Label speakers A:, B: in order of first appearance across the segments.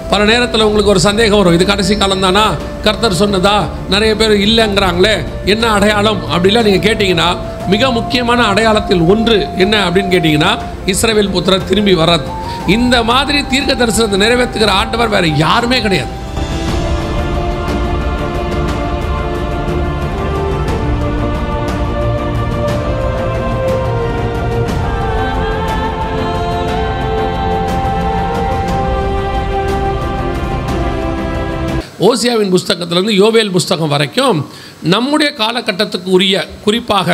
A: பல நேரத்தில் உங்களுக்கு ஒரு சந்தேகம் வரும் இது கடைசி காலம் தானா கர்த்தர் சொன்னதா நிறைய பேர் இல்லைங்கிறாங்களே என்ன அடையாளம் அப்படிலாம் நீங்கள் கேட்டிங்கன்னா மிக முக்கியமான அடையாளத்தில் ஒன்று என்ன அப்படின்னு கேட்டிங்கன்னா இஸ்ரவேல் புத்திரர் திரும்பி வர்றது இந்த மாதிரி தீர்க்க தரிசனத்தை நிறைவேற்றுகிற ஆண்டவர் வேற யாருமே கிடையாது ஓசியாவின் புஸ்தகத்திலேருந்து யோவேல் புஸ்தகம் வரைக்கும் நம்முடைய காலகட்டத்துக்கு உரிய குறிப்பாக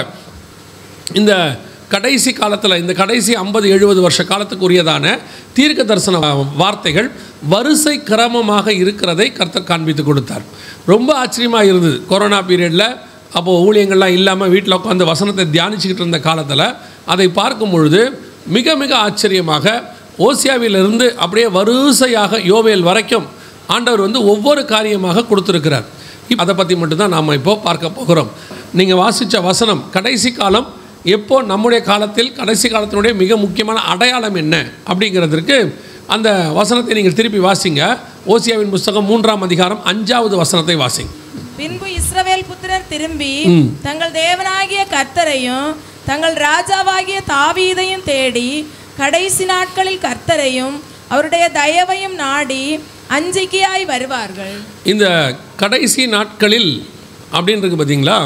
A: இந்த கடைசி காலத்தில் இந்த கடைசி ஐம்பது எழுபது வருஷ காலத்துக்கு உரியதான தீர்க்க தரிசன வார்த்தைகள் வரிசை கிரமமாக இருக்கிறதை கர்த்தர் காண்பித்து கொடுத்தார் ரொம்ப ஆச்சரியமாக இருந்தது கொரோனா பீரியடில் அப்போது ஊழியங்கள்லாம் இல்லாமல் வீட்டில் உட்காந்து வசனத்தை தியானிச்சுக்கிட்டு இருந்த காலத்தில் அதை பார்க்கும் பொழுது மிக மிக ஆச்சரியமாக ஓசியாவிலிருந்து அப்படியே வரிசையாக யோவேல் வரைக்கும் ஆண்டவர் வந்து ஒவ்வொரு காரியமாக கொடுத்துருக்கிறார் இப்ப அதை பற்றி மட்டும்தான் நாம் இப்போ பார்க்க போகிறோம் நீங்கள் வாசித்த வசனம் கடைசி காலம் எப்போ நம்முடைய காலத்தில் கடைசி காலத்தினுடைய மிக முக்கியமான அடையாளம் என்ன அப்படிங்கிறதுக்கு அந்த வசனத்தை நீங்கள் திருப்பி வாசிங்க ஓசியாவின் புஸ்தகம் மூன்றாம் அதிகாரம் அஞ்சாவது வசனத்தை வாசிங்க
B: பின்பு இஸ்ரவேல் புத்திரர் திரும்பி தங்கள் தேவனாகிய கர்த்தரையும் தங்கள் ராஜாவாகிய தாவீதையும் தேடி கடைசி நாட்களில் கர்த்தரையும் அவருடைய தயவையும் நாடி அஞ்சிக்கையாய் வருவார்கள்
A: இந்த கடைசி நாட்களில் அப்படின்னு இருக்கு பார்த்தீங்களா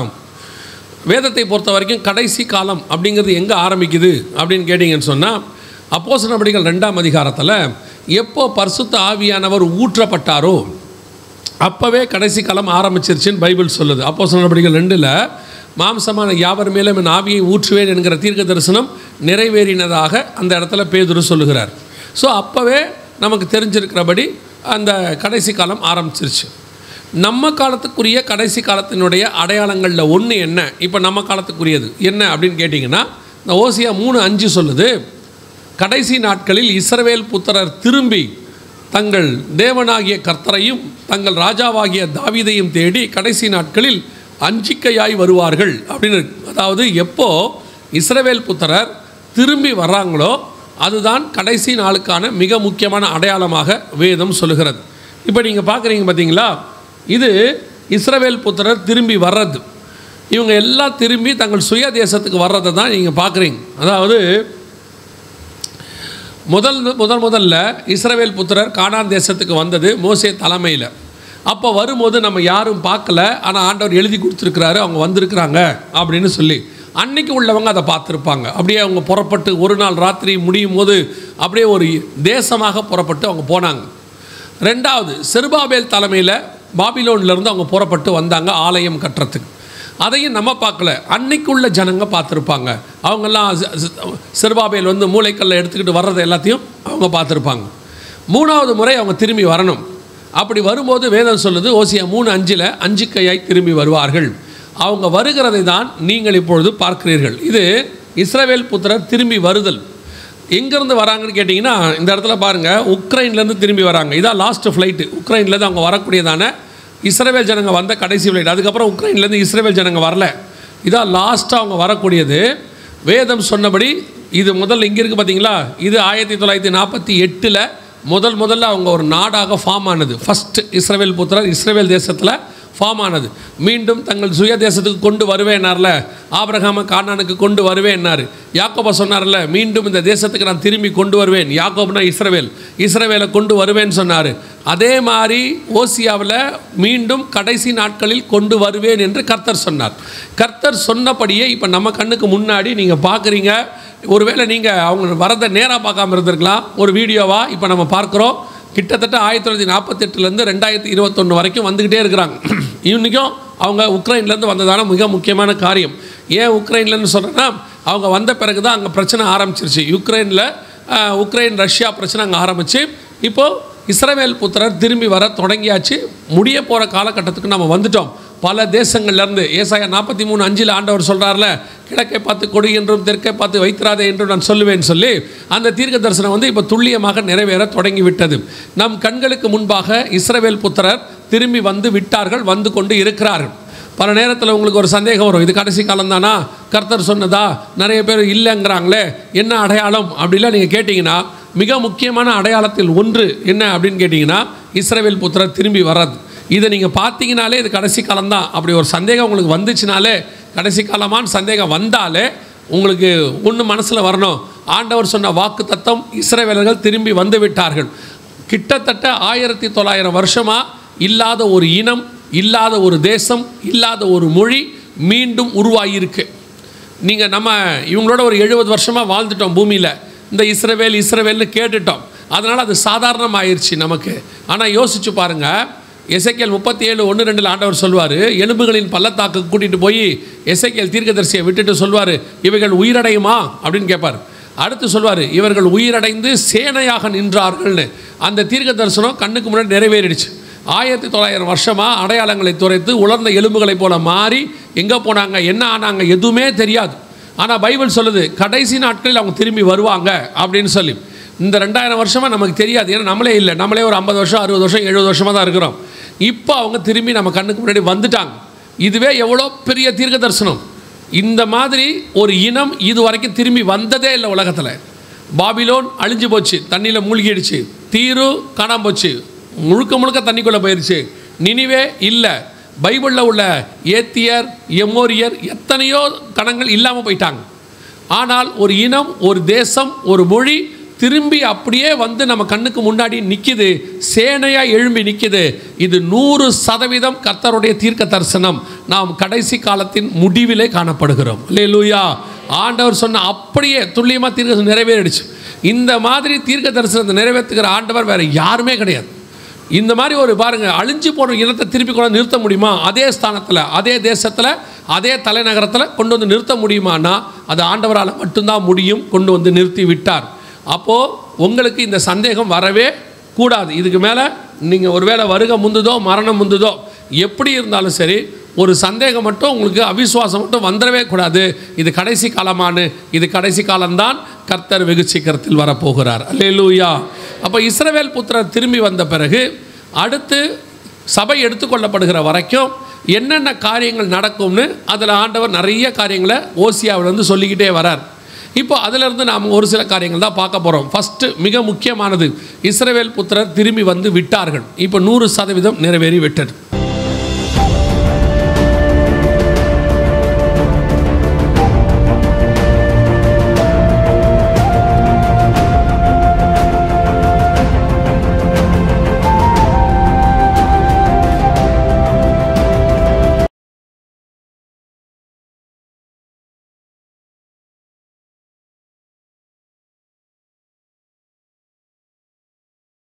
A: வேதத்தை பொறுத்த வரைக்கும் கடைசி காலம் அப்படிங்கிறது எங்கே ஆரம்பிக்குது அப்படின்னு கேட்டிங்கன்னு சொன்னால் அப்போஸ் நடவடிக்கைகள் ரெண்டாம் அதிகாரத்தில் எப்போ பரிசுத்த ஆவியானவர் ஊற்றப்பட்டாரோ அப்போவே கடைசி காலம் ஆரம்பிச்சிருச்சுன்னு பைபிள் சொல்லுது அப்போஸ் நடவடிக்கைகள் ரெண்டில் மாம்சமான யாவர் மேலும் என் ஆவியை ஊற்றுவேன் என்கிற தீர்க்க தரிசனம் நிறைவேறினதாக அந்த இடத்துல பேதுரு சொல்லுகிறார் ஸோ அப்போவே நமக்கு தெரிஞ்சிருக்கிறபடி அந்த கடைசி காலம் ஆரம்பிச்சிருச்சு நம்ம காலத்துக்குரிய கடைசி காலத்தினுடைய அடையாளங்களில் ஒன்று என்ன இப்போ நம்ம காலத்துக்குரியது என்ன அப்படின்னு கேட்டிங்கன்னா இந்த ஓசியா மூணு அஞ்சு சொல்லுது கடைசி நாட்களில் இஸ்ரவேல் புத்திரர் திரும்பி தங்கள் தேவனாகிய கர்த்தரையும் தங்கள் ராஜாவாகிய தாவீதையும் தேடி கடைசி நாட்களில் அஞ்சிக்கையாய் வருவார்கள் அப்படின்னு இருக்கு. அதாவது எப்போ இஸ்ரவேல் புத்திரர் திரும்பி வர்றாங்களோ அதுதான் கடைசி நாளுக்கான மிக முக்கியமான அடையாளமாக வேதம் சொல்லுகிறது இப்போ நீங்கள் பார்க்குறீங்க பார்த்தீங்களா இது இஸ்ரவேல் புத்திரர் திரும்பி வர்றது இவங்க எல்லாம் திரும்பி தங்கள் சுய தேசத்துக்கு வர்றதை தான் நீங்கள் பார்க்குறீங்க அதாவது முதல் முதல் முதல்ல இஸ்ரவேல் புத்திரர் கானான் தேசத்துக்கு வந்தது மோசே தலைமையில் அப்போ வரும்போது நம்ம யாரும் பார்க்கல ஆனால் ஆண்டவர் எழுதி கொடுத்துருக்கிறாரு அவங்க வந்திருக்கிறாங்க அப்படின்னு சொல்லி அன்னைக்கு உள்ளவங்க அதை பார்த்துருப்பாங்க அப்படியே அவங்க புறப்பட்டு ஒரு நாள் ராத்திரி முடியும் போது அப்படியே ஒரு தேசமாக புறப்பட்டு அவங்க போனாங்க ரெண்டாவது செருபாபேல் தலைமையில் பாபிலோன்லேருந்து அவங்க புறப்பட்டு வந்தாங்க ஆலயம் கட்டுறதுக்கு அதையும் நம்ம பார்க்கல அன்னைக்குள்ள ஜனங்க பார்த்துருப்பாங்க அவங்கெல்லாம் செ- செ- செருபாபேல் வந்து மூளைக்கல்ல எடுத்துக்கிட்டு வர்றதை எல்லாத்தையும் அவங்க பார்த்துருப்பாங்க மூணாவது முறை அவங்க திரும்பி வரணும் அப்படி வரும்போது வேதம் சொல்லுது ஓசியா மூணு அஞ்சில் அஞ்சு கையாய் திரும்பி வருவார்கள் அவங்க வருகிறதை தான் நீங்கள் இப்பொழுது பார்க்கிறீர்கள் இது இஸ்ரவேல் புத்திரர் திரும்பி வருதல் எங்கேருந்து வராங்கன்னு கேட்டிங்கன்னா இந்த இடத்துல பாருங்கள் உக்ரைன்லேருந்து திரும்பி வராங்க இதான் லாஸ்ட் ஃப்ளைட்டு உக்ரைன்லேருந்து அவங்க வரக்கூடியதான இஸ்ரேல் ஜனங்க வந்த கடைசி ஃப்ளைட் அதுக்கப்புறம் உக்ரைன்லேருந்து இஸ்ரேல் ஜனங்க வரல இதான் லாஸ்ட்டாக அவங்க வரக்கூடியது வேதம் சொன்னபடி இது முதல்ல இங்கே இருக்குது பார்த்தீங்களா இது ஆயிரத்தி தொள்ளாயிரத்தி நாற்பத்தி எட்டில் முதல் முதல்ல அவங்க ஒரு நாடாக ஃபார்ம் ஆனது ஃபஸ்ட் இஸ்ரேல் புத்திரர் இஸ்ரேல் தேசத்தில் ஃபார்ம் ஆனது மீண்டும் தங்கள் சுய தேசத்துக்கு கொண்டு வருவேன்னார்ல ஆபிரகாம கானானுக்கு கொண்டு வருவேன்னாரு யாக்கோபா சொன்னார்ல மீண்டும் இந்த தேசத்துக்கு நான் திரும்பி கொண்டு வருவேன் யாக்கோப்னா இஸ்ரவேல் இஸ்ரவேலை கொண்டு வருவேன்னு சொன்னார் அதே மாதிரி ஓசியாவில் மீண்டும் கடைசி நாட்களில் கொண்டு வருவேன் என்று கர்த்தர் சொன்னார் கர்த்தர் சொன்னபடியே இப்போ நம்ம கண்ணுக்கு முன்னாடி நீங்கள் பார்க்குறீங்க ஒருவேளை நீங்கள் அவங்க வரதை நேராக பார்க்காம இருந்திருக்கலாம் ஒரு வீடியோவாக இப்போ நம்ம பார்க்குறோம் கிட்டத்தட்ட ஆயிரத்தி தொள்ளாயிரத்தி நாற்பத்தெட்டுலேருந்து ரெண்டாயிரத்தி இருபத்தொன்று வரைக்கும் வந்துக்கிட்டே இருக்கிறாங்க இன்றைக்கும் அவங்க உக்ரைன்லேருந்து வந்ததான மிக முக்கியமான காரியம் ஏன் உக்ரைன்லேருந்து சொல்கிறேன்னா அவங்க வந்த பிறகு தான் அங்கே பிரச்சனை ஆரம்பிச்சிருச்சு யுக்ரைனில் ஆஹ், உக்ரைன் ரஷ்யா பிரச்சனை அங்கே ஆரம்பிச்சு இப்போது இஸ்ரவேல் புத்திரர் திரும்பி வர தொடங்கியாச்சு முடிய போகிற காலகட்டத்துக்கு நம்ம வந்துட்டோம் பல தேசங்கள்லேருந்து ஏசாயா நாற்பத்தி மூணு அஞ்சில் ஆண்டவர் சொல்கிறார்ல கிழக்கை பார்த்து கொடு என்றும் தெற்கை பார்த்து வைத்திராதே என்றும் நான் சொல்லுவேன் சொல்லி அந்த தீர்க்க தரிசனம் வந்து இப்போ துல்லியமாக நிறைவேற தொடங்கி விட்டது நம் கண்களுக்கு முன்பாக இஸ்ரவேல் புத்திரர் திரும்பி வந்து விட்டார்கள் வந்து கொண்டு இருக்கிறார்கள் பல நேரத்தில் உங்களுக்கு ஒரு சந்தேகம் வரும் இது கடைசி காலம் தானா கர்த்தர் சொன்னதா நிறைய பேர் இல்லைங்கிறாங்களே என்ன அடையாளம் அப்படிலாம் நீங்கள் கேட்டிங்கன்னா மிக முக்கியமான அடையாளத்தில் ஒன்று என்ன அப்படின்னு கேட்டிங்கன்னா இஸ்ரவேல் புத்திரர் திரும்பி வர்றது இதை நீங்கள் பார்த்தீங்கனாலே இது கடைசி காலம்தான் அப்படி ஒரு சந்தேகம் உங்களுக்கு வந்துச்சுனாலே கடைசி காலமான சந்தேகம் வந்தாலே உங்களுக்கு ஒன்று மனசில் வரணும் ஆண்டவர் சொன்ன வாக்கு தத்தம் இஸ்ரவேலர்கள் திரும்பி வந்து விட்டார்கள் கிட்டத்தட்ட ஆயிரத்தி தொள்ளாயிரம் வருஷமாக இல்லாத ஒரு இனம் இல்லாத ஒரு தேசம் இல்லாத ஒரு மொழி மீண்டும் உருவாகியிருக்கு நீங்கள் நம்ம இவங்களோட ஒரு எழுபது வருஷமாக வாழ்ந்துட்டோம் பூமியில் இந்த இஸ்ரவேல் இஸ்ரவேல்னு கேட்டுட்டோம் அதனால் அது சாதாரணமாயிருச்சு நமக்கு ஆனால் யோசிச்சு பாருங்கள் எசைக்கேல் முப்பத்தி ஏழு ஒன்று ரெண்டில் ஆண்டவர் சொல்வார் எலும்புகளின் பள்ளத்தாக்கு கூட்டிகிட்டு போய் எசைக்கேல் தீர்க்கதரிசியை விட்டுட்டு சொல்வார் இவைகள் உயிரடையுமா அப்படின்னு கேட்பார் அடுத்து சொல்வார் இவர்கள் உயிரடைந்து சேனையாக நின்றார்கள்னு அந்த தீர்க்க தரிசனம் கண்ணுக்கு முன்னாடி நிறைவேறிடுச்சு ஆயிரத்தி தொள்ளாயிரம் வருஷமாக அடையாளங்களை துரைத்து உலர்ந்த எலும்புகளைப் போல மாறி எங்கே போனாங்க என்ன ஆனாங்க எதுவுமே தெரியாது ஆனால் பைபிள் சொல்லுது கடைசி நாட்களில் அவங்க திரும்பி வருவாங்க அப்படின்னு சொல்லி இந்த ரெண்டாயிரம் வருஷமாக நமக்கு தெரியாது ஏன்னா நம்மளே இல்லை நம்மளே ஒரு ஐம்பது வருஷம் அறுபது வருஷம் எழுபது வருஷமாக தான் இருக்கிறோம் இப்போ அவங்க திரும்பி நம்ம கண்ணுக்கு முன்னாடி வந்துட்டாங்க இதுவே எவ்வளோ பெரிய தீர்க்க தரிசனம் இந்த மாதிரி ஒரு இனம் இது வரைக்கும் திரும்பி வந்ததே இல்லை உலகத்தில் பாபிலோன் அழிஞ்சு போச்சு தண்ணியில் மூழ்கிடுச்சு தீரு காணாம போச்சு முழுக்க முழுக்க தண்ணிக்குள்ளே போயிடுச்சு நினிவே இல்லை பைபிளில் உள்ள ஏத்தியர் எமோரியர் எத்தனையோ கணங்கள் இல்லாமல் போயிட்டாங்க ஆனால் ஒரு இனம் ஒரு தேசம் ஒரு மொழி திரும்பி அப்படியே வந்து நம்ம கண்ணுக்கு முன்னாடி நிற்கிது சேனையாக எழும்பி நிற்கிது இது நூறு சதவீதம் கர்த்தருடைய தீர்க்க தரிசனம் நாம் கடைசி காலத்தின் முடிவிலே காணப்படுகிறோம் இல்லையா ஆண்டவர் சொன்ன அப்படியே துல்லியமாக தீர்க்க நிறைவேறிடுச்சு இந்த மாதிரி தீர்க்க தரிசனத்தை நிறைவேற்றுகிற ஆண்டவர் வேறு யாருமே கிடையாது இந்த மாதிரி ஒரு பாருங்கள் அழிஞ்சு போன இனத்தை திருப்பி கொண்டு வந்து நிறுத்த முடியுமா அதே ஸ்தானத்தில் அதே தேசத்தில் அதே தலைநகரத்தில் கொண்டு வந்து நிறுத்த முடியுமானா அது ஆண்டவரால் மட்டும்தான் முடியும் கொண்டு வந்து நிறுத்தி விட்டார் அப்போது உங்களுக்கு இந்த சந்தேகம் வரவே கூடாது இதுக்கு மேலே நீங்கள் ஒருவேளை வருகை முந்துதோ மரணம் முந்துதோ எப்படி இருந்தாலும் சரி ஒரு சந்தேகம் மட்டும் உங்களுக்கு அவிசுவாசம் மட்டும் வந்துடவே கூடாது இது கடைசி காலமானு இது கடைசி காலம்தான் கர்த்தர் வெகு சீக்கிரத்தில் வரப்போகிறார் அல்லேலூயா அப்போ இஸ்ரவேல் புத்திரர் திரும்பி வந்த பிறகு அடுத்து சபை எடுத்துக்கொள்ளப்படுகிற வரைக்கும் என்னென்ன காரியங்கள் நடக்கும்னு அதில் ஆண்டவர் நிறைய காரியங்களை ஓசியாவில் வந்து சொல்லிக்கிட்டே வரார் இப்போ அதிலிருந்து நாம் ஒரு சில காரியங்கள் தான் பார்க்க போகிறோம் ஃபஸ்ட்டு மிக முக்கியமானது இஸ்ரவேல் புத்திரர் திரும்பி வந்து விட்டார்கள் இப்போ நூறு சதவீதம் நிறைவேறி விட்டது